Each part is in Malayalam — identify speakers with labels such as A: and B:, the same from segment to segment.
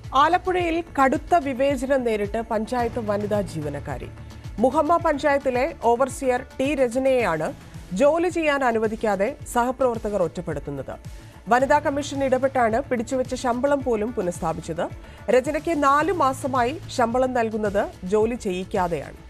A: ആലപ്പുഴയിൽ കടുത്ത വിവേചനം നേരിട്ട് പഞ്ചായത്ത് വനിതാ ജീവനക്കാരി മുഹമ്മ പഞ്ചായത്തിലെ ഓവർസിയർ ടി രചനയെയാണ് ജോലി ചെയ്യാൻ അനുവദിക്കാതെ സഹപ്രവർത്തകർ ഒറ്റപ്പെടുത്തുന്നത് വനിതാ കമ്മീഷൻ ഇടപെട്ടാണ് പിടിച്ചുവെച്ച ശമ്പളം പോലും പുനഃസ്ഥാപിച്ചത് രചനയ്ക്ക് നാലു മാസമായി ശമ്പളം നൽകുന്നത് ജോലി ചെയ്യിക്കാതെയാണ്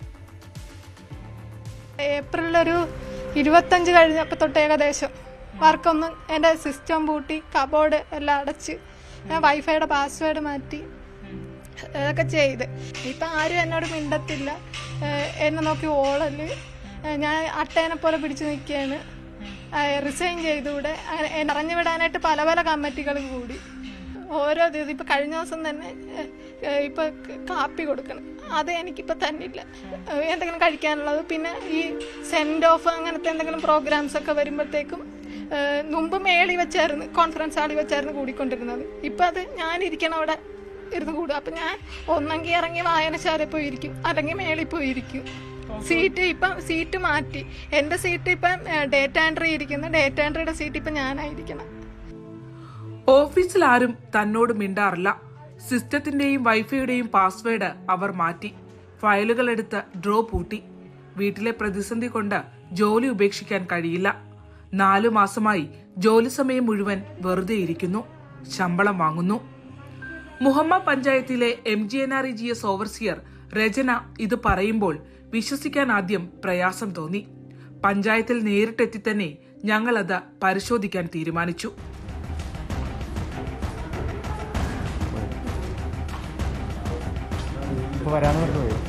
B: ഏപ്രിൽ ഒരു ഇരുപത്തഞ്ച് കഴിഞ്ഞപ്പോൾ തൊട്ട് ഏകദേശം വർക്കൊന്നും എൻ്റെ സിസ്റ്റം പൂട്ടി കബോർഡ് എല്ലാം അടച്ച് ഞാൻ വൈഫൈയുടെ പാസ്വേഡ് മാറ്റി ഇതൊക്കെ ചെയ്ത് ഇപ്പം ആരും എന്നോട് മിണ്ടത്തില്ല ഏഹ് എന്നെ നോക്കി ഓളല് ഏഹ് ഞാൻ അട്ടേനെ പോലെ പിടിച്ചു നിൽക്കുകയാണ് റിസൈൻ ചെയ്തുകൂടെ അങ്ങനെ എന്നെ ഇറങ്ങി വിടാനായിട്ട് പല പല കമ്മിറ്റികൾ കൂടി ഓരോ ദിവസം ഇപ്പം കഴിഞ്ഞ ദിവസം തന്നെ ഏഹ് ഇപ്പൊ കാപ്പി കൊടുക്കണം അത് എനിക്കിപ്പോൾ തന്നില്ല ഏഹ് എന്തെങ്കിലും കഴിക്കാനുള്ളത് പിന്നെ ഈ സെൻഡ് ഓഫ് അങ്ങനത്തെ എന്തെങ്കിലും പ്രോഗ്രാംസ് ഒക്കെ വരുമ്പോഴത്തേക്കും ഏഹ് മുമ്പ് മേളി വെച്ചായിരുന്നു കോൺഫറൻസ് ഹാളിൽ വെച്ചായിരുന്നു കൂടിക്കൊണ്ടിരുന്നത് ഇപ്പം അത് ഞാൻ ഇരിക്കണം അവിടെ ഇരുന്ന് കൂടും അപ്പം ഞാൻ ഒന്നെങ്കിൽ ഇറങ്ങി വായനശാല പോയിരിക്കും അല്ലെങ്കിൽ മേളിൽ പോയിരിക്കും സീറ്റ് ഇപ്പം സീറ്റ് മാറ്റി എൻ്റെ സീറ്റ് ഇപ്പം ഡേറ്റ എൻട്രി ഇരിക്കുന്ന ഡേറ്റ എൻട്രിയുടെ സീറ്റ് ഇപ്പം ഞാനായിരിക്കണം
C: ഓഫീസിൽ ആരും തന്നോട് മിണ്ടാറില്ല സിസ്റ്റത്തിന്റെയും വൈഫൈയുടെയും പാസ്വേഡ് അവർ മാറ്റി ഫയലുകൾ എടുത്ത് ഡ്രോ പൂട്ടി വീട്ടിലെ പ്രതിസന്ധി കൊണ്ട് ജോലി ഉപേക്ഷിക്കാൻ കഴിയില്ല നാലു മാസമായി ജോലി സമയം മുഴുവൻ വെറുതെ ഇരിക്കുന്നു ശമ്പളം വാങ്ങുന്നു മുഹമ്മ പഞ്ചായത്തിലെ M G N R E G S overseer Rachana ഇത് പറയുമ്പോൾ വിശ്വസിക്കാൻ ആദ്യം പ്രയാസം തോന്നി പഞ്ചായത്തിൽ നേരിട്ടെത്തി തന്നെ ഞങ്ങളത് പരിശോധിക്കാൻ തീരുമാനിച്ചു
D: ഇപ്പോൾ വരാമെന്ന് പറഞ്ഞു പോയി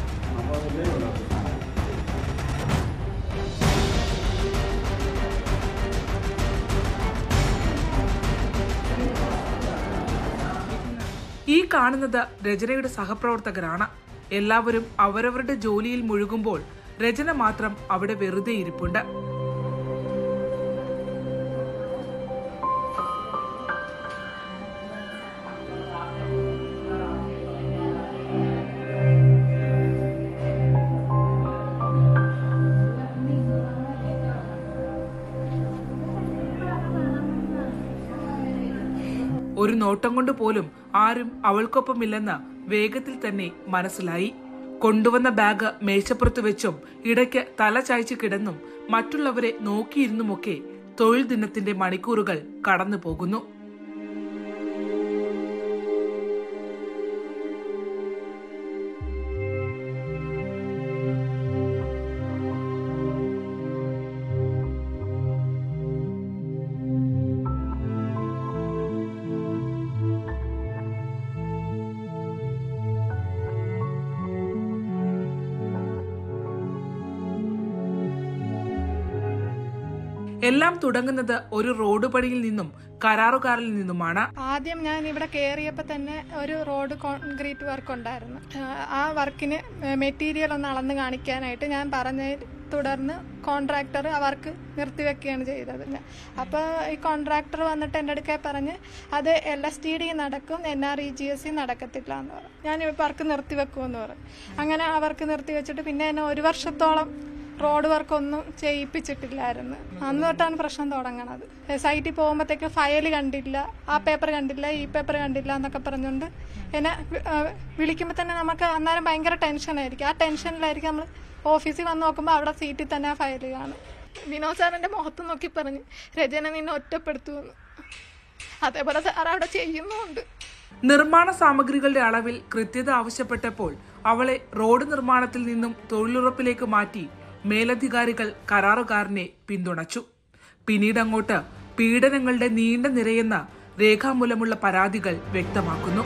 C: ഈ കാണുന്നത് രചനയുടെ സഹപ്രവർത്തകരാണ് എല്ലാവരും അവരവരുടെ ജോലിയിൽ മുഴുകുമ്പോൾ രചന മാത്രം അവിടെ വെറുതെ ഇരിപ്പുണ്ട് ഒരു നോട്ടം കൊണ്ട് പോലും ആരും അവൾക്കൊപ്പമില്ലെന്ന് വേഗത്തിൽ തന്നെ മനസ്സിലായി കൊണ്ടുവന്ന ബാഗ് മേശപ്പുറത്ത് വെച്ചും ഇടയ്ക്ക് തല ചായ്ച്ചു കിടന്നും മറ്റുള്ളവരെ നോക്കിയിരുന്നുമൊക്കെ തൊഴിൽ ദിനത്തിന്റെ മണിക്കൂറുകൾ കടന്നു പോകുന്നു എല്ലാം തുടങ്ങുന്നത് ഒരു റോഡ് പണിയിൽ നിന്നും കരാറുകാരിൽ നിന്നുമാണ്
B: ആദ്യം ഞാൻ ഇവിടെ കയറിയപ്പോൾ തന്നെ ഒരു റോഡ് കോൺക്രീറ്റ് വർക്ക് ഉണ്ടായിരുന്നു ആ- ആ വർക്കിന് മെറ്റീരിയൽ ഒന്ന് അളന്ന് കാണിക്കാനായിട്ട് ഞാൻ പറഞ്ഞതിൽ തുടർന്ന് കോൺട്രാക്ടർ ആ വർക്ക് നിർത്തിവെക്കുകയാണ് ചെയ്തത് അപ്പോൾ ഈ കോൺട്രാക്ടർ വന്നിട്ട് എൻ്റെ അടുക്കെ പറഞ്ഞ് അത് എൽ എസ് ടി ഡി നടക്കും N R E G S C നടക്കത്തില്ല എന്ന് പറഞ്ഞു ഞാൻ ഈ വർക്ക് നിർത്തിവെക്കുമെന്ന് പറഞ്ഞു അങ്ങനെ ആ വർക്ക് നിർത്തിവെച്ചിട്ട് പിന്നെ എന്നെ ഒരു വർഷത്തോളം റോഡ് വർക്കൊന്നും ചെയ്യിപ്പിച്ചിട്ടില്ലായിരുന്നു അന്ന് തൊട്ടാണ് പ്രശ്നം തുടങ്ങണത് സൈറ്റിൽ പോകുമ്പോഴത്തേക്ക് ഫയൽ കണ്ടില്ല ആ പേപ്പർ കണ്ടില്ല ഈ പേപ്പർ കണ്ടില്ല എന്നൊക്കെ പറഞ്ഞുകൊണ്ട് എന്നെ വിളിക്കുമ്പോൾ തന്നെ നമുക്ക് അന്നേരം ഭയങ്കര ടെൻഷനായിരിക്കും ആ ടെൻഷനിലായിരിക്കും നമ്മൾ ഓഫീസിൽ വന്ന് നോക്കുമ്പോൾ അവിടെ സീറ്റിൽ തന്നെ ആ ഫയൽ കാണും വിനോദ് സാറിൻ്റെ മുഖത്ത് നോക്കി പറഞ്ഞ് രചന നിന്നെ ഒറ്റപ്പെടുത്തുമെന്ന് അതേപോലെ സാർ അവിടെ ചെയ്യുന്നുമുണ്ട്
C: നിർമ്മാണ സാമഗ്രികളുടെ അളവിൽ കൃത്യത ആവശ്യപ്പെട്ടപ്പോൾ അവളെ റോഡ് നിർമ്മാണത്തിൽ നിന്നും തൊഴിലുറപ്പിലേക്ക് മാറ്റി മേലധികാരികൾ കരാറുകാരനെ പിന്തുണച്ചു പിന്നീട് അങ്ങോട്ട് പീഡനങ്ങളുടെ നീണ്ട നിരയെന്ന രേഖാമൂലമുള്ള പരാതികൾ വ്യക്തമാക്കുന്നു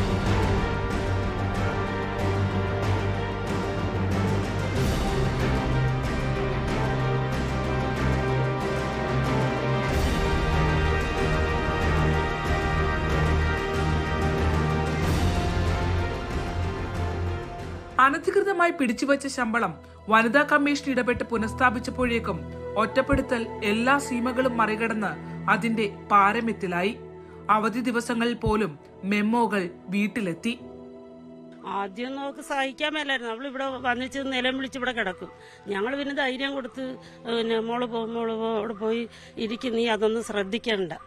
C: അനധികൃതമായി പിടിച്ചുവച്ച ശമ്പളം വനിതാ കമ്മീഷൻ ഇടപെട്ട് പുനഃസ്ഥാപിച്ചപ്പോഴേക്കും ഒറ്റപ്പെടുത്തൽ എല്ലാ സീമകളും മറികടന്ന് അതിന്റെ പാരമ്യത്തിലായി അവധി ദിവസങ്ങളിൽ പോലും മെമ്മോകൾ വീട്ടിലെത്തി
E: ആദ്യം നമുക്ക് സഹിക്കാൻ മേലായിരുന്നു അവൾ ഇവിടെ വന്നിച്ച് നിലം വിളിച്ച് ഇവിടെ കിടക്കും ഞങ്ങൾ പിന്നെ ധൈര്യം കൊടുത്ത് പിന്നെ മോള് പോ മോള് പോ അവിടെ പോയി ഇരിക്കും നീ അതൊന്നും ശ്രദ്ധിക്കണ്ട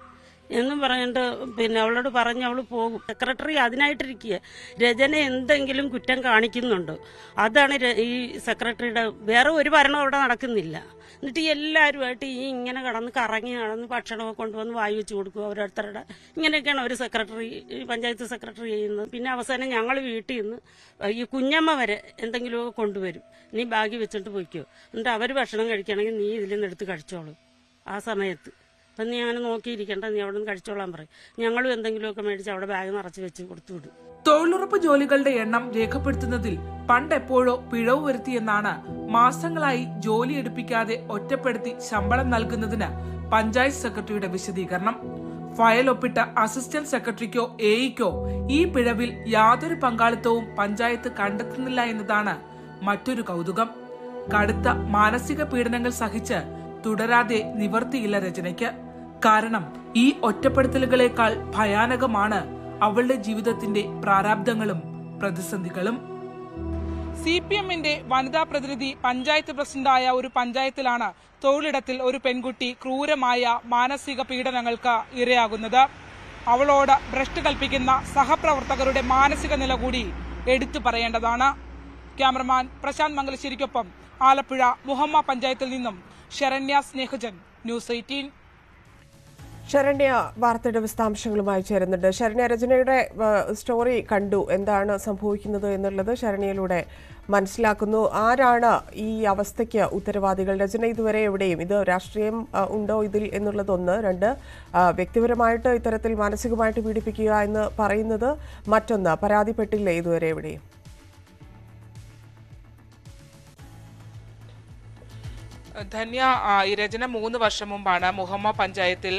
E: എന്നും പറഞ്ഞിട്ട് പിന്നെ അവളോട് പറഞ്ഞ് അവൾ പോകും സെക്രട്ടറി അതിനായിട്ടിരിക്കുക രചന എന്തെങ്കിലും കുറ്റം കാണിക്കുന്നുണ്ടോ അതാണ് ര- ഈ സെക്രട്ടറിയുടെ വേറെ ഒരു ഭരണം അവിടെ നടക്കുന്നില്ല എന്നിട്ട് ഈ എല്ലാവരുമായിട്ട് ഈ ഇങ്ങനെ കടന്ന് കറങ്ങി നടന്ന് ഭക്ഷണമൊക്കെ കൊണ്ടുവന്ന് വായി വെച്ച് കൊടുക്കും ഓരോരുത്തരുടെ ഇങ്ങനെയൊക്കെയാണ് ഒരു സെക്രട്ടറി ഈ പഞ്ചായത്ത് സെക്രട്ടറി ചെയ്യുന്നത് പിന്നെ അവസാനം ഞങ്ങൾ വീട്ടിൽ നിന്ന് ഈ കുഞ്ഞമ്മ വരെ എന്തെങ്കിലുമൊക്കെ കൊണ്ടുവരും നീ ബാഗ് വെച്ചിട്ട് പോയിക്കോ എന്നിട്ട് അവർ ഭക്ഷണം കഴിക്കുകയാണെങ്കിൽ നീ ഇതിൽ നിന്ന് എടുത്ത് കഴിച്ചോളൂ ആ സമയത്ത് അപ്പം നീ അങ്ങനെ നോക്കിയിരിക്കണ്ട നീ അവിടെ നിന്ന് കഴിച്ചോളാൻ പറയും ഞങ്ങളും എന്തെങ്കിലുമൊക്കെ മേടിച്ച് അവിടെ ബാഗ് നിറച്ച് വെച്ച് കൊടുത്തു വിടും
C: തൊഴിലുറപ്പ് ജോലികളുടെ എണ്ണം രേഖപ്പെടുത്തുന്നതിൽ പണ്ടെപ്പോഴോ പിഴവ് വരുത്തിയെന്നാണ് മാസങ്ങളായി ജോലി എടുപ്പിക്കാതെ ഒറ്റപ്പെടുത്തി ശമ്പളം നൽകുന്നതിന് പഞ്ചായത്ത് സെക്രട്ടറിയുടെ വിശദീകരണം ഫയൽ ഒപ്പിട്ട അസിസ്റ്റന്റ് സെക്രട്ടറിക്കോ എഇക്കോ ഈ പിഴവിൽ യാതൊരു പങ്കാളിത്തവും പഞ്ചായത്ത് കണ്ടെത്തുന്നില്ല എന്നതാണ് മറ്റൊരു കൗതുകം കടുത്ത മാനസിക പീഡനങ്ങൾ സഹിച്ച് തുടരാതെ നിവർത്തിയില്ല രചനയ്ക്ക് കാരണം ഈ ഒറ്റപ്പെടുത്തലുകളേക്കാൾ ഭയാനകമാണ് അവളുടെ ജീവിതത്തിന്റെ പ്രാരാബ്ദങ്ങളും പ്രതിസന്ധികളും സി പി എമ്മിന്റെ വനിതാ പ്രതിനിധി പഞ്ചായത്ത് പ്രസിഡന്റായ ഒരു പഞ്ചായത്തിലാണ് തൊഴിലിടത്തിൽ ഒരു പെൺകുട്ടി ക്രൂരമായ മാനസിക പീഡനങ്ങൾക്ക് ഇരയാകുന്നത് അവളോട് ഭ്രഷ്ട് കൽപ്പിക്കുന്ന സഹപ്രവർത്തകരുടെ മാനസിക നില കൂടി എടുത്തു പറയേണ്ടതാണ് ക്യാമറമാൻ പ്രശാന്ത് മംഗലശ്ശേരിക്കൊപ്പം ആലപ്പുഴ മുഹമ്മ പഞ്ചായത്തിൽ നിന്നും ശരണ്യ സ്നേഹജൻ ന്യൂസ് എയ്റ്റീൻ
A: ശരണ്യ വാർത്തയുടെ വിശദാംശങ്ങളുമായി ചേരുന്നുണ്ട് ശരണ്യ രചനയുടെ ആ, സ്റ്റോറി കണ്ടു എന്താണ് സംഭവിക്കുന്നത് എന്നുള്ളത് ശരണ്യയിലൂടെ മനസ്സിലാക്കുന്നു ആരാണ് ഈ അവസ്ഥയ്ക്ക് ഉത്തരവാദികൾ രചന ഇതുവരെ എവിടെയും ഇത് രാഷ്ട്രീയം ആ, ഉണ്ടോ ഇതിൽ എന്നുള്ളതൊന്ന് രണ്ട് ആ, വ്യക്തിപരമായിട്ട് ഇത്തരത്തിൽ മാനസികമായിട്ട് പീഡിപ്പിക്കുക എന്ന് പറയുന്നത് മറ്റൊന്ന് പരാതിപ്പെട്ടില്ലേ ഇതുവരെ എവിടെയും
C: ധന്യ ആ, ഈ രചന മൂന്ന് വർഷം മുമ്പാണ് മുഹമ്മ പഞ്ചായത്തിൽ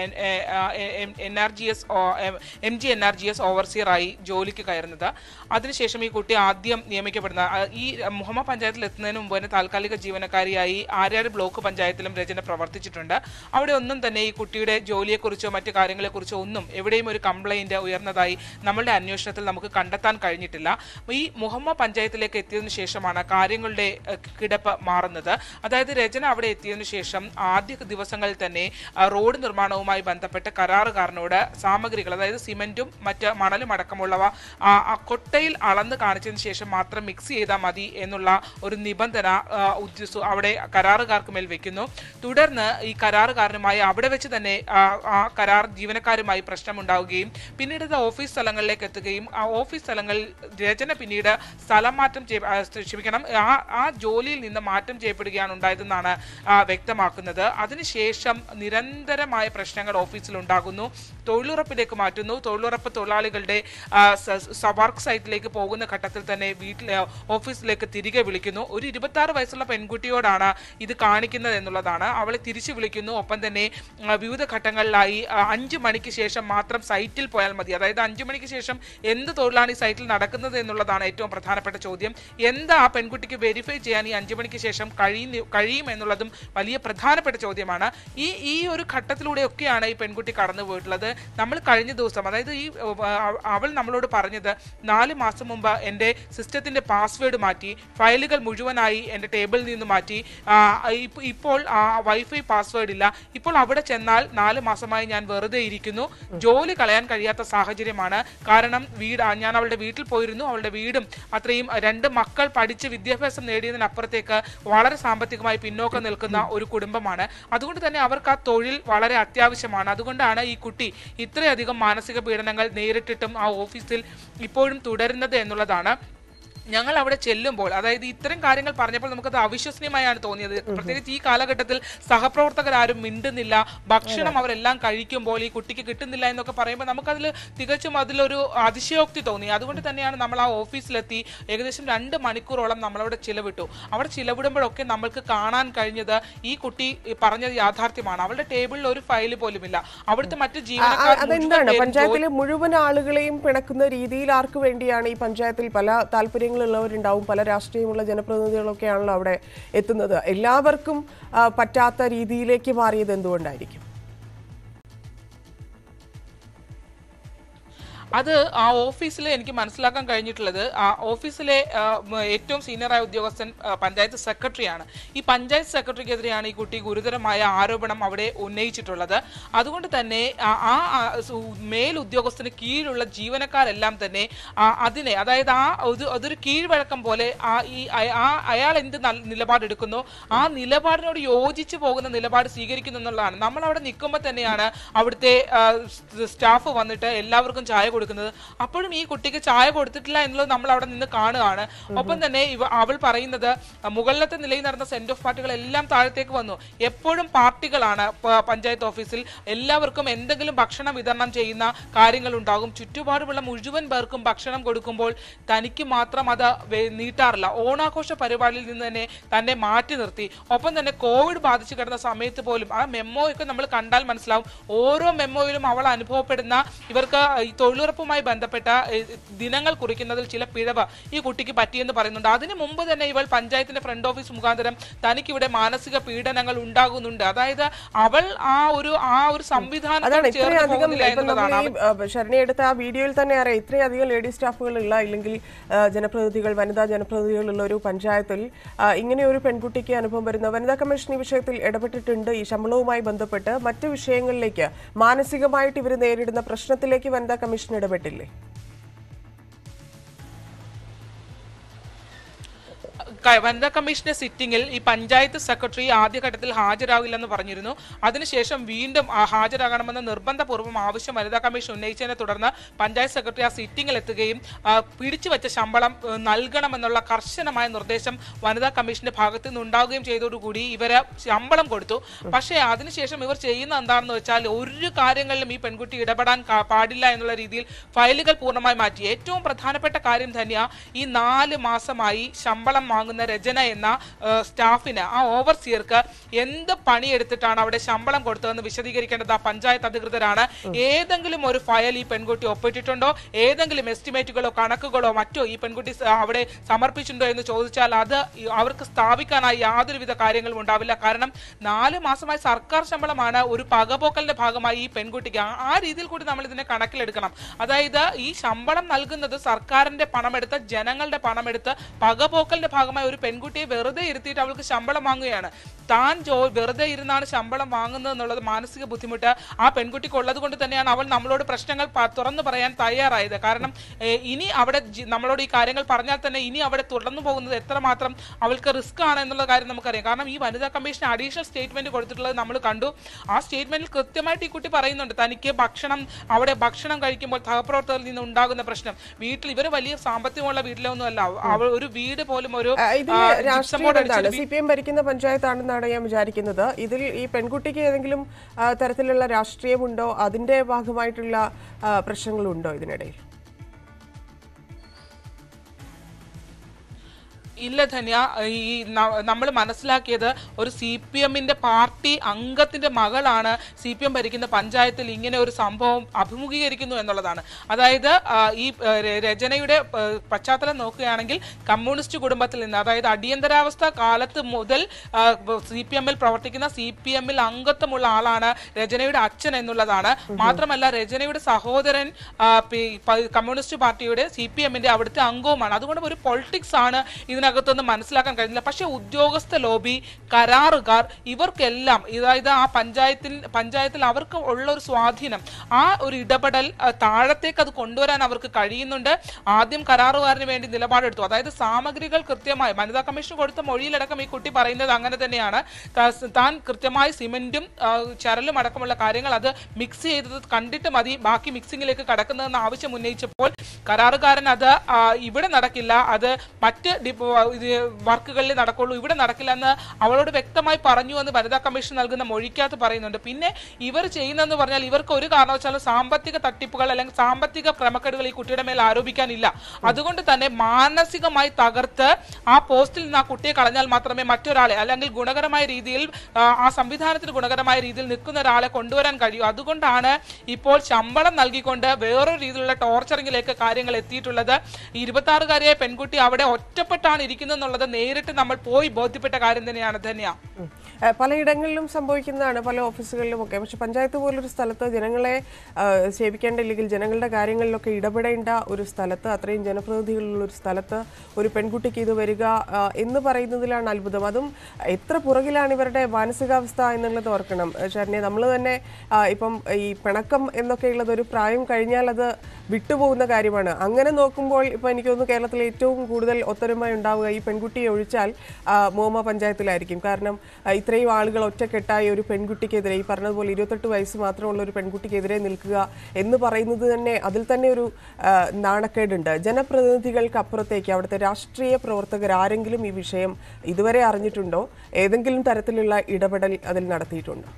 C: N R G S M G N R G S ഓവർസിയറായി ജോലിക്ക് കയറുന്നത് അതിനുശേഷം ഈ കുട്ടി ആദ്യം നിയമിക്കപ്പെടുന്ന ആ, ഈ മുഹമ്മ പഞ്ചായത്തിൽ എത്തുന്നതിന് മുമ്പ് തന്നെ താൽക്കാലിക ജീവനക്കാരിയായി ആര്യാട് ബ്ലോക്ക് പഞ്ചായത്തിലും രചന പ്രവർത്തിച്ചിട്ടുണ്ട് അവിടെ ഒന്നും തന്നെ ഈ കുട്ടിയുടെ ജോലിയെക്കുറിച്ചോ മറ്റു കാര്യങ്ങളെക്കുറിച്ചോ ഒന്നും എവിടെയും ഒരു കംപ്ലൈന്റ് ഉയർന്നതായി നമ്മളുടെ അന്വേഷണത്തിൽ നമുക്ക് കണ്ടെത്താൻ കഴിഞ്ഞിട്ടില്ല ഈ മുഹമ്മ പഞ്ചായത്തിലേക്ക് എത്തിയതിനു ശേഷമാണ് കാര്യങ്ങളുടെ ഏഹ്, കിടപ്പ് മാറുന്നത് അതായത് രചന അവിടെ എത്തിയതിനു ശേഷം ആദ്യ ദിവസങ്ങളിൽ തന്നെ ആ, റോഡ് നിർമ്മാണവുമായി ബന്ധപ്പെട്ട് കരാറുകാരനോട് സാമഗ്രികൾ അതായത് സിമെന്റും മറ്റ് മണലും അടക്കമുള്ളവ ആ, ആ കൊട്ടയിൽ അളന്ന് കാണിച്ചതിന് ശേഷം മാത്രം മിക്സ് ചെയ്താൽ മതി എന്നുള്ള ഒരു നിബന്ധന ആ, ഉദ്യോഗസ്ഥ അവിടെ കരാറുകാർക്ക് മേൽ വെക്കുന്നു തുടർന്ന് ഈ കരാറുകാരനുമായി അവിടെ വെച്ച് തന്നെ ആ, ആ കരാർ ജീവനക്കാരുമായി പ്രശ്നമുണ്ടാവുകയും പിന്നീട് ഇത് ഓഫീസ് സ്ഥലങ്ങളിലേക്ക് എത്തുകയും ആ ഓഫീസ് സ്ഥലങ്ങളിൽ രചന പിന്നീട് സ്ഥലം മാറ്റം ചെയ്യ- ആ, ക്ഷമിക്കണം ആ ആ ജോലിയിൽ നിന്ന് മാറ്റം ചെയ്യപ്പെടുകയാണ് ഉണ്ടായതെന്നാണ് ആ, വ്യക്തമാക്കുന്നത് അതിനുശേഷം നിരന്തരമായ പ്രശ്നങ്ങൾ ഓഫീസിൽ ഉണ്ടാകുന്നു തൊഴിലുറപ്പിലേക്ക് മാറ്റുന്നു തൊഴിലുറപ്പ് തൊഴിലാളികളുടെ ആ, സ- സ- വർക്ക് സൈറ്റിലേക്ക് പോകുന്ന ഘട്ടത്തിൽ തന്നെ വീട്ടിൽ ആ, ഓഫീസിലേക്ക് തിരികെ വിളിക്കുന്നു ഒരു ഇരുപത്തി ആറ് വയസ്സുള്ള പെൺകുട്ടിയോടാണ് ഇത് കാണിക്കുന്നത് എന്നുള്ളതാണ് അവളെ തിരിച്ചു വിളിക്കുന്നു ഒപ്പം തന്നെ ആ, വിവിധ ഘട്ടങ്ങളിലായി ആ, അഞ്ച് മണിക്ക് ശേഷം മാത്രം സൈറ്റിൽ പോയാൽ മതി അതായത് അഞ്ചു മണിക്ക് ശേഷം എന്ത് തൊഴിലാണ് ഈ സൈറ്റിൽ നടക്കുന്നത് എന്നുള്ളതാണ് ഏറ്റവും പ്രധാനപ്പെട്ട ചോദ്യം എന്താ ആ പെൺകുട്ടിക്ക് വെരിഫൈ ചെയ്യാൻ ഈ അഞ്ചു മണിക്ക് ശേഷം കഴിയുന്ന കഴിയും എന്നുള്ളതും വലിയ പ്രധാനപ്പെട്ട ചോദ്യമാണ് ഈ ഈ ഒരു ഘട്ടത്തിലൂടെയൊക്കെയാണ് ഈ പെൺകുട്ടി കടന്നു പോയിട്ടുള്ളത് നമ്മൾ കഴിഞ്ഞ ദിവസം അതായത് ഈ ഉം, ആ, അവൾ നമ്മളോട് പറഞ്ഞത് നാല് മാസം മുമ്പ് എൻ്റെ സിസ്റ്റത്തിന്റെ പാസ്വേഡ് മാറ്റി ഫയലുകൾ മുഴുവനായി എൻ്റെ ടേബിളിൽ നിന്ന് മാറ്റി ആ, ഇപ്പ- ഇപ്പോൾ ആ വൈഫൈ പാസ്വേഡ് ഇല്ല ഇപ്പോൾ അവിടെ ചെന്നാൽ നാല് മാസമായി ഞാൻ വെറുതെ ഇരിക്കുന്നു ജോലി കളയാൻ കഴിയാത്ത സാഹചര്യമാണ് കാരണം വീട് ആ, ഞാൻ അവളുടെ വീട്ടിൽ പോയിരുന്നു അവളുടെ വീടും അത്രയും രണ്ട് മക്കൾ പഠിച്ച് വിദ്യാഭ്യാസം നേടിയതിനപ്പുറത്തേക്ക് വളരെ സാമ്പത്തികമായി പിന്നോക്കം നിൽക്കുന്ന ഒരു കുടുംബമാണ് അതുകൊണ്ട് തന്നെ അവർക്ക് ആ തൊഴിൽ വളരെ അത്യാവശ്യമാണ് അതുകൊണ്ടാണ് ഈ കുട്ടി ഇത്രയധികം മാനസിക പീഡനങ്ങൾ നേരിട്ടിട്ടും ആ ഓഫീസിൽ ഇപ്പോഴും തുടരുന്നത് എന്നുള്ളതാണ് ഞങ്ങൾ അവിടെ ചെല്ലുമ്പോൾ അതായത് ഇത്തരം കാര്യങ്ങൾ പറഞ്ഞപ്പോൾ നമുക്കത് അവിശ്വസനീയമായാണ് തോന്നിയത് പ്രത്യേകിച്ച് ഈ കാലഘട്ടത്തിൽ സഹപ്രവർത്തകരാരും മിണ്ടുന്നില്ല ഭക്ഷണം അവരെല്ലാം കഴിക്കുമ്പോൾ ഈ കുട്ടിക്ക് കിട്ടുന്നില്ല എന്നൊക്കെ പറയുമ്പോൾ നമുക്കതിൽ തികച്ചും അതിലൊരു അതിശയോക്തി തോന്നി അതുകൊണ്ട് തന്നെയാണ് നമ്മൾ ആ ഓഫീസിലെത്തി ഏകദേശം രണ്ട് മണിക്കൂറോളം നമ്മളവിടെ ചിലവിട്ടു അവിടെ ചിലവിടുമ്പോഴൊക്കെ നമ്മൾക്ക് കാണാൻ കഴിഞ്ഞത് ഈ കുട്ടി പറഞ്ഞത് യാഥാർത്ഥ്യമാണ് അവളുടെ ടേബിളിൽ ഒരു ഫയൽ പോലുമില്ല അവിടുത്തെ മറ്റ്
A: ആ,
C: ജീവനക്കാർ മുഴുവൻ
A: അതെന്താണ്
C: പേരും ജോലി-
A: പഞ്ചായത്തിലെ മുഴുവൻ ആളുകളെയും പിണക്കുന്ന രീതിയിൽ ആർക്ക് വേണ്ടിയാണ് ഈ പഞ്ചായത്തിൽ പല താല്പര്യങ്ങളുള്ളവരുണ്ടാവും പല രാഷ്ട്രീയമുള്ള ജനപ്രതിനിധികളൊക്കെയാണല്ലോ അവിടെ എത്തുന്നത് എല്ലാവർക്കും ആ, പറ്റാത്ത രീതിയിലേക്ക് മാറിയത് എന്തുകൊണ്ടായിരിക്കും
C: അത് ആ ഓഫീസിൽ എനിക്ക് മനസ്സിലാക്കാൻ കഴിഞ്ഞിട്ടുള്ളത് ആ ഓഫീസിലെ ആ, മ, ഏറ്റവും സീനിയറായ ഉദ്യോഗസ്ഥൻ ആ, പഞ്ചായത്ത് സെക്രട്ടറിയാണ് ഈ പഞ്ചായത്ത് സെക്രട്ടറിക്കെതിരെയാണ് ഈ കുട്ടി ഗുരുതരമായ ആരോപണം അവിടെ ഉന്നയിച്ചിട്ടുള്ളത് അതുകൊണ്ട് തന്നെ ആ ആ, ആ, സു- മേൽ ഉദ്യോഗസ്ഥന് കീഴിലുള്ള ജീവനക്കാരെല്ലാം തന്നെ ആ, അതിനെ അതായത് ആ ഒരു- അതൊരു കീഴ്വഴക്കം പോലെ ആ ഈ അയ- ആ അയാൾ എന്ത് നൽ- നിലപാടെടുക്കുന്നോ ആ നിലപാടിനോട് യോജിച്ചു പോകുന്ന നിലപാട് സ്വീകരിക്കുന്നു എന്നുള്ളതാണ് നമ്മൾ അവിടെ നിൽക്കുമ്പോൾ തന്നെയാണ് അവിടുത്തെ ആ, സ് സ്റ്റാഫ് വന്നിട്ട് എല്ലാവർക്കും ചായ കൊടുക്കുന്നത് അപ്പോഴും ഈ കുട്ടിക്ക് ചായ കൊടുത്തിട്ടില്ല എന്നുള്ളത് നമ്മൾ അവിടെ നിന്ന് കാണുകയാണ് ഒപ്പം തന്നെ ഇവ അവൾ പറയുന്നത് ആ, മുകളിലത്തെ നിലയിൽ നടന്ന സെന്റ് ഓഫ് പാർട്ടികൾ എല്ലാം താഴത്തേക്ക് വന്നു എപ്പോഴും പാർട്ടികളാണ് പ- പഞ്ചായത്ത് ഓഫീസിൽ എല്ലാവർക്കും എന്തെങ്കിലും ഭക്ഷണം വിതരണം ചെയ്യുന്ന കാര്യങ്ങൾ ഉണ്ടാകും ചുറ്റുപാടുമുള്ള മുഴുവൻ പേർക്കും ഭക്ഷണം കൊടുക്കുമ്പോൾ തനിക്ക് മാത്രം അത് വേ- നീട്ടാറില്ല ഓണാഘോഷ പരിപാടിയിൽ നിന്ന് തന്നെ തന്നെ മാറ്റി നിർത്തി ഒപ്പം തന്നെ കോവിഡ് ബാധിച്ചു കിടന്ന സമയത്ത് പോലും ആ മെമ്മോ ഒക്കെ നമ്മൾ കണ്ടാൽ മനസ്സിലാവും ഓരോ മെമ്മോയിലും അവൾ അനുഭവപ്പെടുന്ന ഇവർക്ക് ഈ തൊഴിലുറപ്പുമായി ബന്ധപ്പെട്ട ഏ, ദിനങ്ങൾ കുറിക്കുന്നതിൽ ചില പിഴവ് ഈ കുട്ടിക്ക് പറ്റിയെന്ന് പറയുന്നുണ്ട് അതിന് മുമ്പ് തന്നെ ഇവൾ പഞ്ചായത്തിന്റെ ഫ്രണ്ട് ഓഫീസ് മുഖാന്തരം തനിക്കിവിടെ മാനസിക പീഡനങ്ങൾ ഉണ്ടാകുന്നുണ്ട് അതായത് അവൾ ആ ഒരു ആ ഒരു സംവിധാനം
A: അതാണ്
C: ചേർന്ന്
A: ഇത്രയധികം
C: പോകുന്നില്ല
A: ഇപ്പൊ നമ്മൾ
C: എന്നുള്ളതാണ്
A: ഈ ശരണി എടുത്ത ആ വീഡിയോയിൽ തന്നെ അറിയാം ഇത്രയധികം ലേഡി സ്റ്റാഫുകളുള്ള ഇല്ലെങ്കിൽ ആ, ജനപ്രതിനിധികൾ വനിതാ ജനപ്രതിനിധികളുള്ള ഒരു പഞ്ചായത്തിൽ ആ, ഇങ്ങനെ ഒരു പെൺകുട്ടിക്ക് അനുഭവം വരുന്ന വനിതാ കമ്മീഷൻ ഈ വിഷയത്തിൽ ഇടപെട്ടിട്ടുണ്ട് ഈ ശമ്പളവുമായി ബന്ധപ്പെട്ട് മറ്റു വിഷയങ്ങളിലേക്ക് മാനസികമായിട്ട് ഇവർ നേരിടുന്ന പ്രശ്നത്തിലേക്ക് വനിതാ കമ്മീഷൻ ഇടപെട്ടില്ലേ
C: ക- വനിതാ കമ്മീഷന്റെ സിറ്റിംഗിൽ ഈ പഞ്ചായത്ത് സെക്രട്ടറി ആദ്യഘട്ടത്തിൽ ഹാജരാകില്ലെന്ന് പറഞ്ഞിരുന്നു അതിനുശേഷം വീണ്ടും ആ ഹാജരാകണമെന്ന് നിർബന്ധപൂർവ്വം ആവശ്യം വനിതാ കമ്മീഷൻ ഉന്നയിച്ചതിനെ തുടർന്ന് പഞ്ചായത്ത് സെക്രട്ടറി ആ സിറ്റിംഗിൽ എത്തുകയും ആ, പിടിച്ചുവെച്ച ശമ്പളം ഏഹ്, നൽകണമെന്നുള്ള കർശനമായ നിർദ്ദേശം വനിതാ കമ്മീഷന്റെ ഭാഗത്തു നിന്ന് ഉണ്ടാവുകയും ചെയ്തതോടുകൂടി ഇവര് ശമ്പളം കൊടുത്തു പക്ഷേ അതിനുശേഷം ഇവർ ചെയ്യുന്ന എന്താണെന്ന് വെച്ചാൽ ഒരു കാര്യങ്ങളിലും ഈ പെൺകുട്ടി ഇടപെടാൻ കാ- പാടില്ല എന്നുള്ള രീതിയിൽ ഫയലുകൾ പൂർണ്ണമായി മാറ്റി ഏറ്റവും പ്രധാനപ്പെട്ട കാര്യം തന്നെയാ ഈ നാല് മാസമായി ശമ്പളം വാങ്ങുന്ന രചന എന്ന ഏഹ്, സ്റ്റാഫിന് ആ ഓവർസിയർക്ക് എന്ത് പണിയെടുത്തിട്ടാണ് അവിടെ ശമ്പളം കൊടുത്തതെന്ന് വിശദീകരിക്കേണ്ടത് ആ പഞ്ചായത്ത് അധികൃതരാണ് ഏതെങ്കിലും ഒരു ഫയൽ ഈ പെൺകുട്ടി ഒപ്പിട്ടിട്ടുണ്ടോ ഏതെങ്കിലും എസ്റ്റിമേറ്റുകളോ കണക്കുകളോ മറ്റോ ഈ പെൺകുട്ടി സ- അവിടെ സമർപ്പിച്ചിട്ടുണ്ടോ എന്ന് ചോദിച്ചാൽ അത് ഈ അവർക്ക് സ്ഥാപിക്കാനായി യാതൊരുവിധ കാര്യങ്ങളും ഉണ്ടാവില്ല കാരണം നാല് മാസമായി സർക്കാർ ശമ്പളമാണ് ഒരു പകപോക്കലിന്റെ ഭാഗമായി ഈ പെൺകുട്ടിക്ക് ആ- ആ രീതിയിൽ കൂടി നമ്മൾ ഇതിനെ കണക്കിലെടുക്കണം അതായത് ഈ ശമ്പളം നൽകുന്നത് സർക്കാരിന്റെ പണമെടുത്ത് ജനങ്ങളുടെ പണമെടുത്ത് പകപോക്കലിന്റെ ഭാഗമായി ഒരു പെൺകുട്ടിയെ വെറുതെ ഇരുത്തിയിട്ട് അവൾക്ക് ശമ്പളം വാങ്ങുകയാണ് താൻ ജോ വെറുതെ ഇരുന്നാണ് ശമ്പളം വാങ്ങുന്നത് എന്നുള്ളത് മാനസിക ബുദ്ധിമുട്ട് ആ പെൺകുട്ടിക്ക് ഉള്ളത് കൊണ്ട് തന്നെയാണ് അവൾ നമ്മളോട് പ്രശ്നങ്ങൾ പ- തുറന്നു പറയാൻ തയ്യാറായത് കാരണം ഏ, ഇനി അവിടെ ജി- നമ്മളോട് ഈ കാര്യങ്ങൾ പറഞ്ഞാൽ തന്നെ ഇനി അവിടെ തുടർന്നു പോകുന്നത് എത്രമാത്രം അവൾക്ക് റിസ്ക് ആണ് എന്നുള്ള കാര്യം നമുക്കറിയാം കാരണം ഈ വനിതാ കമ്മീഷൻ അഡീഷണൽ സ്റ്റേറ്റ്മെന്റ് കൊടുത്തിട്ടുള്ളത് നമ്മൾ കണ്ടു ആ സ്റ്റേറ്റ്മെന്റിൽ കൃത്യമായിട്ട് ഈ കുട്ടി പറയുന്നുണ്ട് തനിക്ക് ഭക്ഷണം അവിടെ ഭക്ഷണം കഴിക്കുമ്പോൾ സഹപ്രവർത്തകരിൽ നിന്ന് ഉണ്ടാകുന്ന പ്രശ്നം വീട്ടിൽ ഇവർ വലിയ സാമ്പത്തികമുള്ള വീട്ടിലൊന്നും അല്ല അവൾ ഒരു വീട് പോലും ഒരു
A: ആ, ഇതിൽ
C: ആ, gypsum
A: രാഷ്ട്രീയം
C: board
A: എന്താണ്
C: അടിച്ചൊരു
A: സി പി എം ഭരിക്കുന്ന പഞ്ചായത്താണെന്നാണ് ഞാൻ വിചാരിക്കുന്നത് ഇതിൽ ഈ പെൺകുട്ടിക്ക് ഏതെങ്കിലും ആ, തരത്തിലുള്ള രാഷ്ട്രീയമുണ്ടോ അതിന്റെ ഭാഗമായിട്ടുള്ള ആ, പ്രശ്നങ്ങളുണ്ടോ ഇതിനിടയിൽ
C: ഇല്ല ധന്യ ഈ നമ്മൾ മനസ്സിലാക്കിയത് ഒരു സി പി എമ്മിന്റെ പാർട്ടി അംഗത്തിന്റെ മകളാണ് സി പി എം ഭരിക്കുന്ന പഞ്ചായത്തിൽ ഇങ്ങനെ ഒരു സംഭവം അഭിമുഖീകരിക്കുന്നു എന്നുള്ളതാണ് അതായത് ആ, ഈ ആ, ര- രചനയുടെ ആ, പശ്ചാത്തലം നോക്കുകയാണെങ്കിൽ കമ്മ്യൂണിസ്റ്റ് കുടുംബത്തിൽ നിന്ന് അതായത് അടിയന്തരാവസ്ഥ കാലത്ത് മുതൽ സി പി എമ്മിൽ പ്രവർത്തിക്കുന്ന സി പി എമ്മിൽ അംഗത്വമുള്ള ആളാണ് രചനയുടെ അച്ഛൻ എന്നുള്ളതാണ് മാത്രമല്ല രചനയുടെ സഹോദരൻ ആ, പി- പ- കമ്മ്യൂണിസ്റ്റ് പാർട്ടിയുടെ സി പി എമ്മിന്റെ അവിടുത്തെ അംഗവുമാണ് അതുകൊണ്ട് ഒരു പൊളിറ്റിക്സ് ആണ് ഇതിനകത്തൊന്നും മനസ്സിലാക്കാൻ കഴിയുന്നില്ല പക്ഷേ ഉദ്യോഗസ്ഥ ലോബി കരാറുകാർ ഇവർക്കെല്ലാം അതായത് ആ പഞ്ചായത്തിൽ പഞ്ചായത്തിൽ അവർക്ക് ഉള്ള ഒരു സ്വാധീനം ആ ഒരു ഇടപെടൽ ആ, താഴത്തേക്ക് അത് കൊണ്ടുവരാൻ അവർക്ക് കഴിയുന്നുണ്ട് ആദ്യം കരാറുകാരന് വേണ്ടി നിലപാടെടുത്തു അതായത് സാമഗ്രികൾ കൃത്യമായി വനിതാ കമ്മീഷൻ കൊടുത്ത മൊഴിയിലടക്കം ഈ കുട്ടി പറയുന്നത് അങ്ങനെ തന്നെയാണ് താ- താൻ കൃത്യമായി സിമെന്റും ആ, ചരലും അടക്കമുള്ള കാര്യങ്ങൾ അത് മിക്സ് ചെയ്തത് കണ്ടിട്ട് മതി ബാക്കി മിക്സിങ്ങിലേക്ക് കടക്കുന്നതെന്ന് ആവശ്യം ഉന്നയിച്ചപ്പോൾ കരാറുകാരൻ അത് ആ, ഇവിടെ നടക്കില്ല അത് മറ്റ് ഡിപ്പോ- ഇത് വർക്കുകളിൽ നടക്കുള്ളൂ ഇവിടെ നടക്കില്ല എന്ന് അവളോട് വ്യക്തമായി പറഞ്ഞു എന്ന് വനിതാ കമ്മീഷൻ നൽകുന്ന മൊഴിക്കകത്ത് പറയുന്നുണ്ട് പിന്നെ ഇവർ ചെയ്യുന്നതെന്ന് പറഞ്ഞാൽ ഇവർക്ക് ഒരു കാരണവശാലും സാമ്പത്തിക തട്ടിപ്പുകൾ അല്ലെങ്കിൽ സാമ്പത്തിക ക്രമക്കേടുകൾ ഈ കുട്ടിയുടെ മേൽ ആരോപിക്കാനില്ല അതുകൊണ്ട് തന്നെ മാനസികമായി തകർത്ത് ആ പോസ്റ്റിൽ നിന്ന് ആ കുട്ടിയെ കളഞ്ഞാൽ മാത്രമേ മറ്റൊരാളെ അല്ലെങ്കിൽ ഗുണകരമായ രീതിയിൽ ആ, ആ സംവിധാനത്തിന് ഗുണകരമായ രീതിയിൽ നിൽക്കുന്ന ഒരാളെ കൊണ്ടുവരാൻ കഴിയൂ അതുകൊണ്ടാണ് ഇപ്പോൾ ശമ്പളം നൽകിക്കൊണ്ട് വേറൊരു രീതിയിലുള്ള ടോർച്ചറിംഗിലേക്ക് കാര്യങ്ങൾ എത്തിയിട്ടുള്ളത് ഈ ഇരുപത്തി പെൺകുട്ടി അവിടെ ഒറ്റപ്പെട്ടാണ് ഇരിക്കുന്നത് എന്നുള്ളത് നേരിട്ട് നമ്മൾ പോയി ബോധ്യപ്പെട്ട കാര്യം തന്നെയാണ് ധന്യ
A: ഉം. ആ, പലയിടങ്ങളിലും സംഭവിക്കുന്നതാണ് പല ഓഫീസുകളിലും ഒക്കെ പക്ഷെ പഞ്ചായത്ത് പോലൊരു സ്ഥലത്ത് ജനങ്ങളെ ആ, സേവിക്കേണ്ട ഇല്ലെങ്കിൽ ജനങ്ങളുടെ കാര്യങ്ങളിലൊക്കെ ഇടപെടേണ്ട ഒരു സ്ഥലത്ത് അത്രയും ജനപ്രതിനിധികളുള്ള ഒരു സ്ഥലത്ത് ഒരു പെൺകുട്ടിക്ക് ഇത് വരിക ആ, എന്ന് പറയുന്നതിലാണ് അത്ഭുതം അതും എത്ര പുറകിലാണ് ഇവരുടെ മാനസികാവസ്ഥ എന്നുള്ളത് ഓർക്കണം ശരണ്യ നമ്മൾ തന്നെ ആ, ഇപ്പം ഈ പിണക്കം എന്നൊക്കെ ഉള്ളത് ഒരു പ്രായം കഴിഞ്ഞാൽ അത് വിട്ടുപോകുന്ന കാര്യമാണ് അങ്ങനെ നോക്കുമ്പോൾ ഇപ്പൊ എനിക്ക് തോന്നുന്നു കേരളത്തിൽ ഏറ്റവും കൂടുതൽ ഒത്തൊരുമ ഉണ്ടാവുക ഈ പെൺകുട്ടിയെ ഒഴിച്ചാൽ ആ, മോമ പഞ്ചായത്തിലായിരിക്കും കാരണം ആ, ഇത്രയും ആളുകൾ ഒറ്റക്കെട്ടായി ഒരു പെൺകുട്ടിക്കെതിരെ ഈ പറഞ്ഞതുപോലെ ഇരുപത്തെട്ട് വയസ്സ് മാത്രമുള്ള ഒരു പെൺകുട്ടിക്കെതിരെ നിൽക്കുക എന്ന് പറയുന്നത് തന്നെ അതിൽ തന്നെ ഒരു ആ, നാണക്കേടുണ്ട് ജനപ്രതിനിധികൾക്ക് അപ്പുറത്തേക്ക് അവിടുത്തെ രാഷ്ട്രീയ പ്രവർത്തകർ ആരെങ്കിലും ഈ വിഷയം ഇതുവരെ അറിഞ്ഞിട്ടുണ്ടോ ഏതെങ്കിലും തരത്തിലുള്ള ഇടപെടൽ അതിൽ നടത്തിയിട്ടുണ്ടോ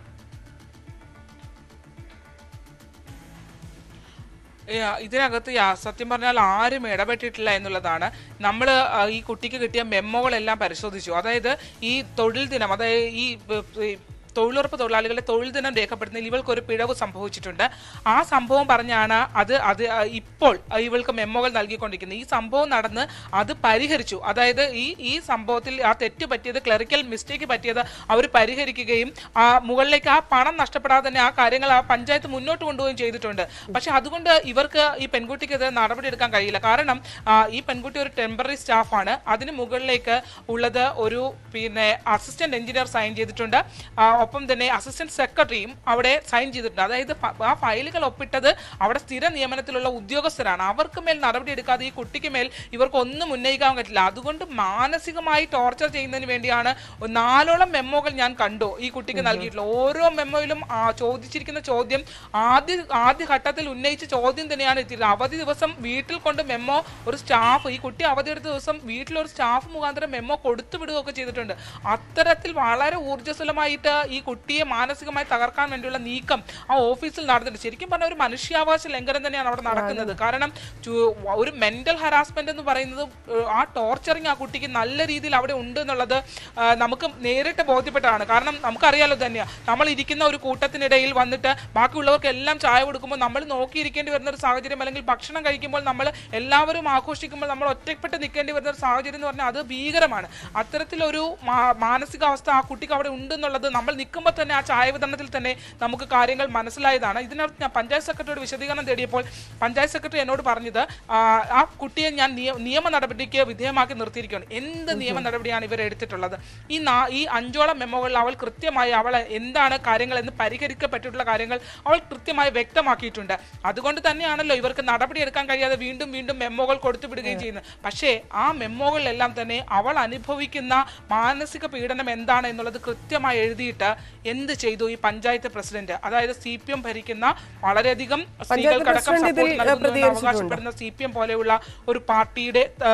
C: ഏ, ഇതിനകത്ത് യാ- സത്യം പറഞ്ഞാൽ ആരും ഇടപെട്ടിട്ടില്ല എന്നുള്ളതാണ് നമ്മൾ ഈ കുട്ടിക്ക് കിട്ടിയ മെമ്മോകളെല്ലാം പരിശോധിച്ചു അതായത് ഈ തൊഴിൽ ദിനം അതായത് ഈ ബ- ഈ തൊഴിലുറപ്പ് തൊഴിലാളികളുടെ തൊഴിൽ ദിനം രേഖപ്പെടുത്തുന്നതിൽ ഇവൾക്ക് ഒരു പിഴവ് സംഭവിച്ചിട്ടുണ്ട് ആ സംഭവം പറഞ്ഞാണ് അത് അത് ആ, ഇപ്പോൾ ഇവൾക്ക് മെമ്മോകൾ നൽകിക്കൊണ്ടിരിക്കുന്നത് ഈ സംഭവം നടന്ന് അത് പരിഹരിച്ചു അതായത് ഈ ഈ സംഭവത്തിൽ ആ തെറ്റ് പറ്റിയത് ക്ലറിക്കൽ മിസ്റ്റേക്ക് പറ്റിയത് അവർ പരിഹരിക്കുകയും ആ മുകളിലേക്ക് ആ പണം നഷ്ടപ്പെടാതെ തന്നെ ആ കാര്യങ്ങൾ ആ പഞ്ചായത്ത് മുന്നോട്ട് കൊണ്ടുപോവുകയും ചെയ്തിട്ടുണ്ട് പക്ഷെ അതുകൊണ്ട് ഇവർക്ക് ഈ പെൺകുട്ടിക്കെതിരെ നടപടി എടുക്കാൻ കഴിയില്ല കാരണം ആ, ഈ പെൺകുട്ടി ഒരു ടെമ്പററി സ്റ്റാഫാണ് അതിന് മുകളിലേക്ക് ഉള്ളത് ഒരു പിന്നെ അസിസ്റ്റന്റ് എഞ്ചിനീയർ സൈൻ ചെയ്തിട്ടുണ്ട് ആ, ഒപ്പം തന്നെ അസിസ്റ്റന്റ് സെക്രട്ടറിയും അവിടെ സൈൻ ചെയ്തിട്ടുണ്ട് അതായത് പ- ആ ഫയലുകൾ ഒപ്പിട്ടത് അവിടെ സ്ഥിര നിയമനത്തിലുള്ള ഉദ്യോഗസ്ഥരാണ് അവർക്ക് മേൽ നടപടി എടുക്കാതെ ഈ കുട്ടിക്ക് മേൽ ഇവർക്ക് ഒന്നും ഉന്നയിക്കാൻ പറ്റില്ല അതുകൊണ്ട് മാനസികമായി ടോർച്ചർ ചെയ്യുന്നതിന് വേണ്ടിയാണ് ഒരു നാലോളം മെമ്മോകൾ ഞാൻ കണ്ടു ഈ കുട്ടിക്ക് നൽകിയിട്ടുള്ള ഓരോ മെമ്മോയിലും ആ, ചോദിച്ചിരിക്കുന്ന ചോദ്യം ആദ്യ ആദ്യ ഘട്ടത്തിൽ ഉന്നയിച്ച ചോദ്യം തന്നെയാണ് എത്തിയത് അവധി ദിവസം വീട്ടിൽ കൊണ്ട് മെമ്മോ ഒരു സ്റ്റാഫ് ഈ കുട്ടി അവധിയെടുത്ത ദിവസം വീട്ടിലൊരു സ്റ്റാഫ് മുഖാന്തരം മെമ്മോ കൊടുത്തു വിടുകയൊക്കെ ചെയ്തിട്ടുണ്ട് അത്തരത്തിൽ വളരെ ഊർജ്ജസ്വലമായിട്ട് ഈ കുട്ടിയെ മാനസികമായി തകർക്കാൻ വേണ്ടിയുള്ള നീക്കം ആ ഓഫീസിൽ നടന്നിട്ടുണ്ട് ശരിക്കും പറഞ്ഞ ഒരു മനുഷ്യാവകാശ ലംഘനം തന്നെയാണ് അവിടെ നടക്കുന്നത് കാരണം ചു- ഒരു മെന്റൽ ഹറാസ്മെന്റ് എന്ന് പറയുന്നത് ഏഹ്, ആ ടോർച്ചറിങ് ആ കുട്ടിക്ക് നല്ല രീതിയിൽ അവിടെ ഉണ്ട് എന്നുള്ളത് ആ, നമുക്ക് നേരിട്ട് ബോധ്യപ്പെട്ടതാണ് കാരണം നമുക്കറിയാലോ തന്നെയാ നമ്മൾ ഇരിക്കുന്ന ഒരു കൂട്ടത്തിനിടയിൽ വന്നിട്ട് ബാക്കിയുള്ളവർക്ക് എല്ലാം ചായ കൊടുക്കുമ്പോൾ നമ്മൾ നോക്കിയിരിക്കേണ്ടി വരുന്ന ഒരു സാഹചര്യം അല്ലെങ്കിൽ ഭക്ഷണം കഴിക്കുമ്പോൾ നമ്മൾ എല്ലാവരും ആഘോഷിക്കുമ്പോൾ നമ്മൾ ഒറ്റപ്പെട്ട് നിൽക്കേണ്ടി വരുന്ന ഒരു സാഹചര്യം എന്ന് പറഞ്ഞാൽ അത് ഭീകരമാണ് അത്തരത്തിലൊരു മാ- മാനസികാവസ്ഥ ആ കുട്ടിക്ക് അവിടെ ഉണ്ടെന്നുള്ളത് നമ്മൾ നിൽക്കുമ്പോൾ തന്നെ ആ ചായ വിതരണത്തിൽ തന്നെ നമുക്ക് കാര്യങ്ങൾ മനസ്സിലായതാണ് ഇതിനകത്ത് ഞാൻ പഞ്ചായത്ത് സെക്രട്ടറിയോട് വിശദീകരണം തേടിയപ്പോൾ പഞ്ചായത്ത് സെക്രട്ടറി എന്നോട് പറഞ്ഞത് ആ, ആ കുട്ടിയെ ഞാൻ നിയ- നിയമ നടപടിക്ക് വിധേയമാക്കി നിർത്തിയിരിക്കുകയാണ് എന്ത് നിയമ നടപടിയാണ് ഇവർ എടുത്തിട്ടുള്ളത് ഈ നാ- ഈ അഞ്ചോളം മെമ്മോകളിൽ അവൾ കൃത്യമായി അവൾ എന്താണ് കാര്യങ്ങൾ എന്ന് പരിഹരിക്കപ്പെട്ടിട്ടുള്ള കാര്യങ്ങൾ അവൾ കൃത്യമായി വ്യക്തമാക്കിയിട്ടുണ്ട് അതുകൊണ്ട് തന്നെയാണല്ലോ ഇവർക്ക് നടപടി എടുക്കാൻ കഴിയാതെ വീണ്ടും വീണ്ടും മെമ്മോകൾ കൊടുത്തുവിടുകയും ചെയ്യുന്നത് പക്ഷേ ആ മെമ്മോകളിലെല്ലാം തന്നെ അവൾ അനുഭവിക്കുന്ന മാനസിക പീഡനം എന്താണ് എന്നുള്ളത് കൃത്യമായി എഴുതിയിട്ട് എന്ത് ചെയ്തു ഈ പഞ്ചായത്ത് പ്രസിഡന്റ് അതായത് സി പി എം ഭരിക്കുന്ന വളരെയധികം സ്ത്രീകൾക്കടക്കം
A: പ്രസിഡന്റ് ഇതിൽ,
C: സപ്പോർട്ട് നൽകുന്നു എന്ന്
A: പ്രതികരിച്ചിട്ടുണ്ട്.
C: അവകാശപ്പെടുന്ന സി പി എം പോലെയുള്ള ഒരു പാർട്ടിയുടെ ആ,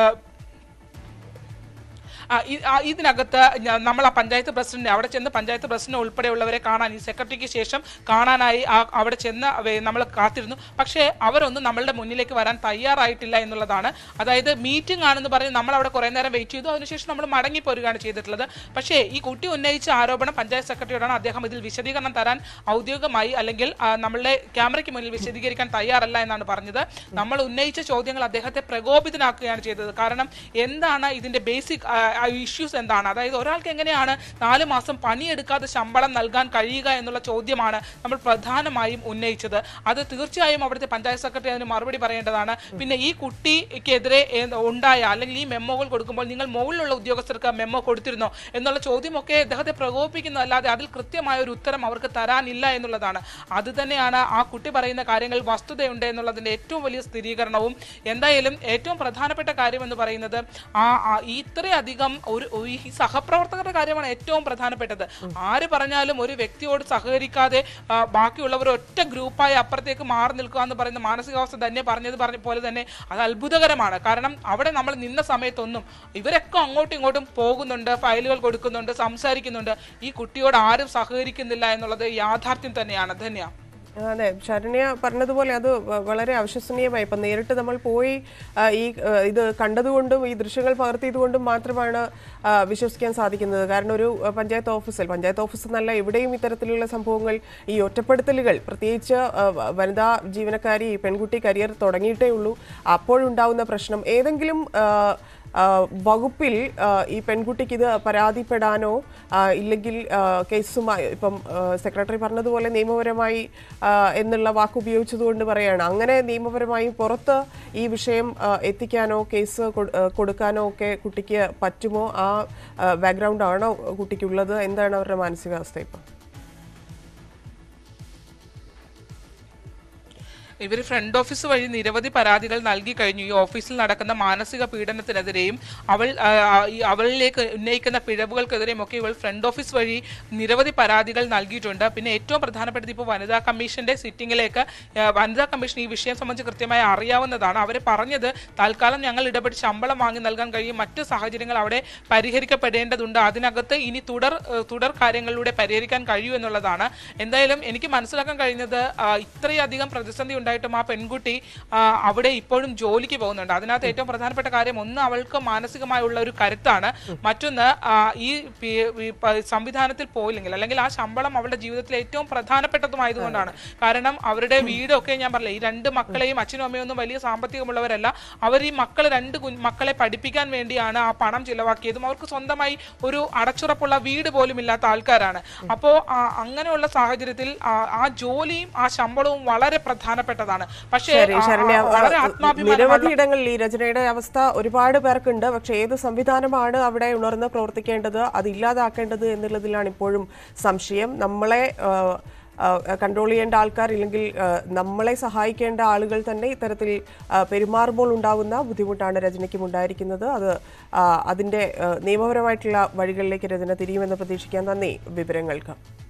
C: ആ, ഇ- ആ, ഇതിനകത്ത് ഞ- നമ്മൾ ആ പഞ്ചായത്ത് പ്രസിഡന്റ് അവിടെ ചെന്ന് പഞ്ചായത്ത് പ്രസിഡന്റ് ഉൾപ്പെടെയുള്ളവരെ കാണാൻ ഈ സെക്രട്ടറിക്ക് ശേഷം കാണാനായി ആ അവിടെ ചെന്ന് നമ്മൾ കാത്തിരുന്നു പക്ഷേ അവരൊന്നും നമ്മളുടെ മുന്നിലേക്ക് വരാൻ തയ്യാറായിട്ടില്ല എന്നുള്ളതാണ് അതായത് മീറ്റിംഗ് ആണെന്ന് പറഞ്ഞ് നമ്മൾ അവിടെ കുറേ നേരം വെയിറ്റ് ചെയ്തു അതിനുശേഷം നമ്മൾ മടങ്ങി പോരുകയാണ് ചെയ്തിട്ടുള്ളത് പക്ഷേ ഈ കുട്ടി ഉന്നയിച്ച ആരോപണം പഞ്ചായത്ത് സെക്രട്ടറിയോടാണ് അദ്ദേഹം ഇതിൽ വിശദീകരണം തരാൻ ഔദ്യോഗികമായി അല്ലെങ്കിൽ ആ, നമ്മളുടെ ക്യാമറയ്ക്ക് മുന്നിൽ വിശദീകരിക്കാൻ തയ്യാറല്ല എന്നാണ് പറഞ്ഞത് നമ്മൾ ഉന്നയിച്ച ചോദ്യങ്ങൾ അദ്ദേഹത്തെ പ്രകോപിതനാക്കുകയാണ് ചെയ്തത് കാരണം എന്താണ് ഇതിന്റെ ബേസിക് ഇഷ്യൂസ് എന്താണ് അതായത് ഒരാൾക്ക് എങ്ങനെയാണ് നാല് മാസം പണിയെടുക്കാതെ ശമ്പളം നൽകാൻ കഴിയുക എന്നുള്ള ചോദ്യമാണ് നമ്മൾ പ്രധാനമായും ഉന്നയിച്ചത് അത് തീർച്ചയായും അവിടുത്തെ പഞ്ചായത്ത് സെക്രട്ടറി അതിന് മറുപടി പറയേണ്ടതാണ് പിന്നെ ഈ കുട്ടിക്കെതിരെ ഏ- ഉണ്ടായ അല്ലെങ്കിൽ ഈ മെമ്മോകൾ കൊടുക്കുമ്പോൾ നിങ്ങൾ മുകളിലുള്ള ഉദ്യോഗസ്ഥർക്ക് മെമ്മോ കൊടുത്തിരുന്നോ എന്നുള്ള ചോദ്യമൊക്കെ അദ്ദേഹത്തെ പ്രകോപിപ്പിക്കുന്നതല്ലാതെ അതിൽ കൃത്യമായ ഒരു ഉത്തരം അവർക്ക് തരാനില്ല എന്നുള്ളതാണ് അത് തന്നെയാണ് ആ കുട്ടി പറയുന്ന കാര്യങ്ങൾ വസ്തുതയുണ്ട് എന്നുള്ളതിന്റെ ഏറ്റവും വലിയ സ്ഥിരീകരണവും എന്തായാലും ഏറ്റവും പ്രധാനപ്പെട്ട കാര്യം എന്ന് പറയുന്നത് ആ ആ- ഈ ഇത്രയധികം ഒരു ഒരു ഈ സഹപ്രവർത്തകരുടെ കാര്യമാണ് ഏറ്റവും പ്രധാനപ്പെട്ടത് ആര് പറഞ്ഞാലും ഒരു വ്യക്തിയോട് സഹകരിക്കാതെ ആ, ബാക്കിയുള്ളവർ ഒറ്റ ഗ്രൂപ്പായി അപ്പുറത്തേക്ക് മാറി നിൽക്കുക എന്ന് പറയുന്ന മാനസികാവസ്ഥ തന്നെ പറഞ്ഞത് പറഞ്ഞ പോലെ തന്നെ അത് അത്ഭുതകരമാണ് കാരണം അവിടെ നമ്മൾ നിന്ന സമയത്തൊന്നും ഇവരൊക്കെ അങ്ങോട്ടും ഇങ്ങോട്ടും പോകുന്നുണ്ട് ഫയലുകൾ കൊടുക്കുന്നുണ്ട് സംസാരിക്കുന്നുണ്ട് ഈ കുട്ടിയോട് ആരും സഹകരിക്കുന്നില്ല എന്നുള്ളത് യാഥാർത്ഥ്യം തന്നെയാണ് ധന്യ
A: അതെ ശരണ്യ പറഞ്ഞതുപോലെ അത് വ- വളരെ അവിശ്വസനീയമായി ഇപ്പം നേരിട്ട് നമ്മൾ പോയി ആ, ഈ ആ, ഇത് കണ്ടതുകൊണ്ടും ഈ ദൃശ്യങ്ങൾ പകർത്തിയതുകൊണ്ടും മാത്രമാണ് ആ, വിശ്വസിക്കാൻ സാധിക്കുന്നത് കാരണം ഒരു ആ, പഞ്ചായത്ത് ഓഫീസിൽ പഞ്ചായത്ത് ഓഫീസ് എന്നല്ല എവിടെയും ഇത്തരത്തിലുള്ള സംഭവങ്ങൾ ഈ ഒറ്റപ്പെടുത്തലുകൾ പ്രത്യേകിച്ച് ആ, വ- വനിതാ ജീവനക്കാരി ഈ പെൺകുട്ടി കരിയർ തുടങ്ങിയിട്ടേ ഉള്ളൂ അപ്പോഴുണ്ടാവുന്ന പ്രശ്നം ഏതെങ്കിലും ആ, ആ, വകുപ്പിൽ ആ, ഈ പെൺകുട്ടിക്ക് ഇത് പരാതിപ്പെടാനോ ആ, ഇല്ലെങ്കിൽ ആ, കേസുമായി ഇപ്പം ആ, സെക്രട്ടറി പറഞ്ഞതുപോലെ നിയമപരമായി ആ, എന്നുള്ള വാക്ക് ഉപയോഗിച്ചതുകൊണ്ട് പറയാണ് അങ്ങനെ നിയമപരമായി പുറത്ത് ഈ വിഷയം ആ, എത്തിക്കാനോ കേസ് കൊ- ആ, കൊടുക്കാനോ ഒക്കെ കുട്ടിക്ക് പറ്റുമോ ആ ബാക്ക്ഗ്രൗണ്ട് ആണോ കുട്ടിക്കുള്ളത് എന്താണ് അവരുടെ മാനസികാവസ്ഥ ഇപ്പം
C: ഇവർ ഫ്രണ്ട് ഓഫീസ് വഴി നിരവധി പരാതികൾ നൽകി കഴിഞ്ഞു ഈ ഓഫീസിൽ നടക്കുന്ന മാനസിക പീഡനത്തിനെതിരെയും അവൾ ആ, ആ, ഈ അവളിലേക്ക് ഉന്നയിക്കുന്ന പിഴവുകൾക്കെതിരെയും ഒക്കെ ഇവൾ ഫ്രണ്ട് ഓഫീസ് വഴി നിരവധി പരാതികൾ നൽകിയിട്ടുണ്ട് പിന്നെ ഏറ്റവും പ്രധാനപ്പെട്ടത് ഇപ്പോൾ വനിതാ കമ്മീഷന്റെ സിറ്റിംഗിലേക്ക് ആ, വനിതാ കമ്മീഷൻ ഈ വിഷയം സംബന്ധിച്ച് കൃത്യമായി അറിയാവുന്നതാണ് അവർ പറഞ്ഞത് തൽക്കാലം ഞങ്ങൾ ഇടപെട്ട് ശമ്പളം വാങ്ങി നൽകാൻ കഴിയും മറ്റ് സാഹചര്യങ്ങൾ അവിടെ പരിഹരിക്കപ്പെടേണ്ടതുണ്ട് അതിനകത്ത് ഇനി തുടർ ഏഹ്, തുടർ കാര്യങ്ങളിലൂടെ പരിഹരിക്കാൻ കഴിയൂ എന്നുള്ളതാണ് എന്തായാലും എനിക്ക് മനസ്സിലാക്കാൻ കഴിഞ്ഞത് ആ, ഇത്രയധികം പ്രതിസന്ധി ഉണ്ടായിട്ടും ആ പെൺകുട്ടി ആ, അവിടെ ഇപ്പോഴും ജോലിക്ക് പോകുന്നുണ്ട് അതിനകത്ത് ഏറ്റവും പ്രധാനപ്പെട്ട കാര്യം ഒന്ന് അവൾക്ക് മാനസികമായുള്ള ഒരു കരുത്താണ് മറ്റൊന്ന് ആ, ഈ പി- ഈ പ- സംവിധാനത്തിൽ പോയില്ലെങ്കിൽ അല്ലെങ്കിൽ ആ ശമ്പളം അവളുടെ ജീവിതത്തിൽ ഏറ്റവും പ്രധാനപ്പെട്ടതുമായതുകൊണ്ടാണ് കാരണം അവരുടെ വീടൊക്കെ ഞാൻ പറഞ്ഞില്ല ഈ രണ്ട് മക്കളെയും അച്ഛനും അമ്മയും ഒന്നും വലിയ സാമ്പത്തികമുള്ളവരല്ല അവർ ഈ മക്കൾ രണ്ട് കുഞ്ഞ് മക്കളെ പഠിപ്പിക്കാൻ വേണ്ടിയാണ് ആ പണം ചിലവാക്കിയതും അവർക്ക് സ്വന്തമായി ഒരു അടച്ചുറപ്പുള്ള വീട് പോലും ഇല്ലാത്ത ആൾക്കാരാണ് അപ്പോ ആ, അങ്ങനെയുള്ള സാഹചര്യത്തിൽ ആ, ആ ജോലിയും ആ ശമ്പളവും വളരെ പ്രധാനപ്പെട്ടതാണ് പക്ഷേ
A: ശരി
C: ആ, ആ,
A: ശരണ്യ
C: വളരെ
A: ആ,
C: ആത്മാഭിമാനമുള്ള
A: നിരവധി ഇടങ്ങളിൽ ഈ രചനയുടെ അവസ്ഥ ഒരുപാട് പേർക്കുണ്ട് പക്ഷെ ഏത് സംവിധാനമാണ് അവിടെ ഉണർന്ന് പ്രവർത്തിക്കേണ്ടത് അത് ഇല്ലാതാക്കേണ്ടത് എന്നുള്ളതിലാണ് ഇപ്പോഴും സംശയം നമ്മളെ ആ, ആ, കൺട്രോൾ ചെയ്യേണ്ട ആൾക്കാർ ഇല്ലെങ്കിൽ ആ, നമ്മളെ സഹായിക്കേണ്ട ആളുകൾ തന്നെ ഇത്തരത്തിൽ ആ, പെരുമാറുമ്പോൾ ഉണ്ടാകുന്ന ബുദ്ധിമുട്ടാണ് രചനയ്ക്കും ഉണ്ടായിരിക്കുന്നത് അത് ആ, അതിന്റെ ആ, നിയമപരമായിട്ടുള്ള വഴികളിലേക്ക് രചന തിരിയുമെന്ന് പ്രതീക്ഷിക്കാൻ നന്ദി വിവരങ്ങൾക്ക്